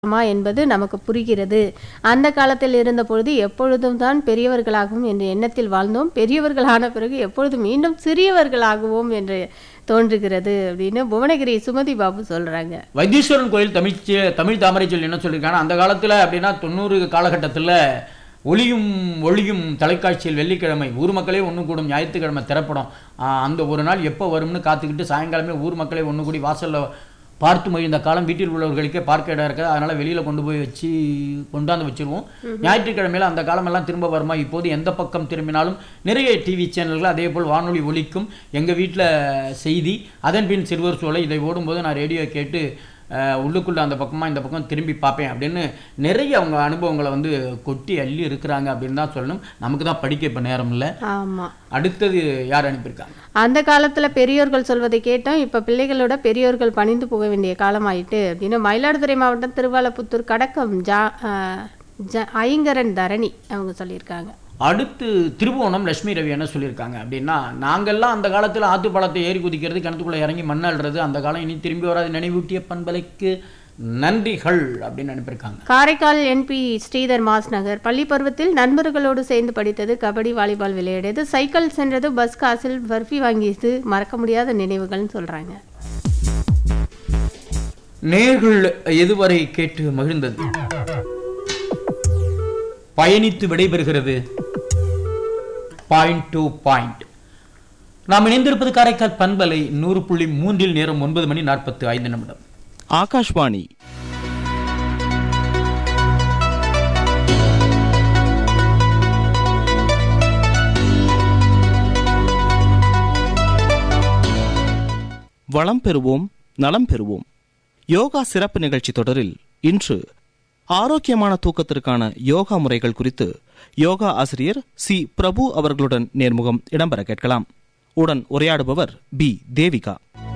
மா என்பது நமக்கு புரிகிறது அந்த காலத்தில் இருந்த பொழுது எப்பொழுதும் தான் பெரியவர்களாகவும் என்ற எண்ணத்தில் வாழ்ந்தோம் பெரியவர்களான பிறகு எப்பொழுது மீண்டும் சிறியவர்களாகுவோம் என்று தோன்றுகிறது அப்படின்னு புவனகிரி சுமதி பாபு சொல்றாங்க வைத்தீஸ்வரன் கோயில் தமிழ் செ- தமிழ் தாமரை சொல்லி என்ன சொல்லியிருக்காங்க அந்த காலத்துல அப்படின்னா தொண்ணூறு காலகட்டத்துல ஒளியும் ஒளியும் தொலைக்காட்சியில் வெள்ளிக்கிழமை ஊர் மக்களே ஒன்று கூடும் ஞாயிற்றுக்கிழமை திரைப்படம் ஆஹ் அந்த ஒரு நாள் எப்போ வரும்னு காத்துக்கிட்டு சாயங்காலமே ஊர் மக்களே ஒன்று கூடி வாசல்ல பார்த்து மகிழ்ந்த காலம் வீட்டில் உள்ளவர்களுக்கே பார்க்க இடம் இருக்குது அதனால வெளியில கொண்டு போய் வச்சு கொண்டாந்து வச்சிருவோம் ஞாயிற்றுக்கிழமையில அந்த காலமெல்லாம் திரும்ப வருமா இப்போது எந்த பக்கம் திரும்பினாலும் நிறைய டிவி சேனல்கள் அதே போல் வானொலி ஒலிக்கும் எங்க வீட்டில் செய்தி அதன் பின் சிறுவர் சோலை இதை ஓடும்போது நான் ரேடியோ கேட்டு அஹ், உள்ளுக்குள்ள அந்த பக்கமா இந்த பக்கம் திரும்பி பார்ப்பேன் அப்படின்னு நிறைய அவங்க அனுபவங்களை வந்து கொட்டி அள்ளி இருக்கிறாங்க அப்படின்னு தான் சொல்லணும் நமக்கு தான் படிக்க இப்போ நேரம் இல்லை ஆமா அடுத்தது யார் அனுப்பியிருக்காங்க அந்த காலத்துல பெரியோர்கள் சொல்வதை கேட்டோம் இப்ப பிள்ளைகளோட பெரியோர்கள் பணிந்து போக வேண்டிய காலம் ஆயிட்டு அப்படின்னு மயிலாடுதுறை மாவட்டம் திருவாலப்புத்தூர் கடக்கம் ஜா ஆஹ் ஜ- ஐங்கரன் தரணி அவங்க சொல்லியிருக்காங்க அடுத்து திருவோணம் லட்சுமி ரவி என்ன சொல்லியிருக்காங்க அப்படின்னா நாங்கெல்லாம் அந்த காலத்தில் ஆத்து பழத்தை ஏறி குதிக்கிறது கிணத்துக்குள்ளே இறங்கி மண் அள்ளுறது அந்த காலம் இனி திரும்பி வராது நினைவூட்டிய பண்பலைக்கு நன்றிகள் அப்படின்னு அனுப்பியிருக்காங்க காரைக்கால் என்பி ஸ்ரீதர் மாஸ் நகர் பள்ளி பருவத்தில் நண்பர்களோடு சேர்ந்து படித்தது கபடி வாலிபால் விளையாடியது சைக்கிள் சென்றது பஸ் காசில் பர்ஃபி வாங்கியது மறக்க முடியாத நினைவுகள்னு சொல்றாங்க நேர்கள் எதுவரை கேட்டு மகிழ்ந்தது பயணித்து விடைபெறுகிறது பாயிண்ட் டு பாயிண்ட் நாம் இணைந்திருப்பது காரைக்கால் பண்பலை நூறு புள்ளி மூன்றில் நேரம் ஒன்பது மணி நாற்பத்து ஐந்து நிமிடம் ஆகாஷ்வாணி வளம் பெறுவோம் நலம் பெறுவோம் யோகா சிறப்பு நிகழ்ச்சி தொடரில் இன்று ஆரோக்கியமான தூக்கத்திற்கான யோகா முறைகள் குறித்து யோகா ஆசிரியர் சி பிரபு அவர்களுடன் நேர்முகம் இடம்பெற கேட்கலாம் உடன் உரையாடுபவர் பி தேவிகா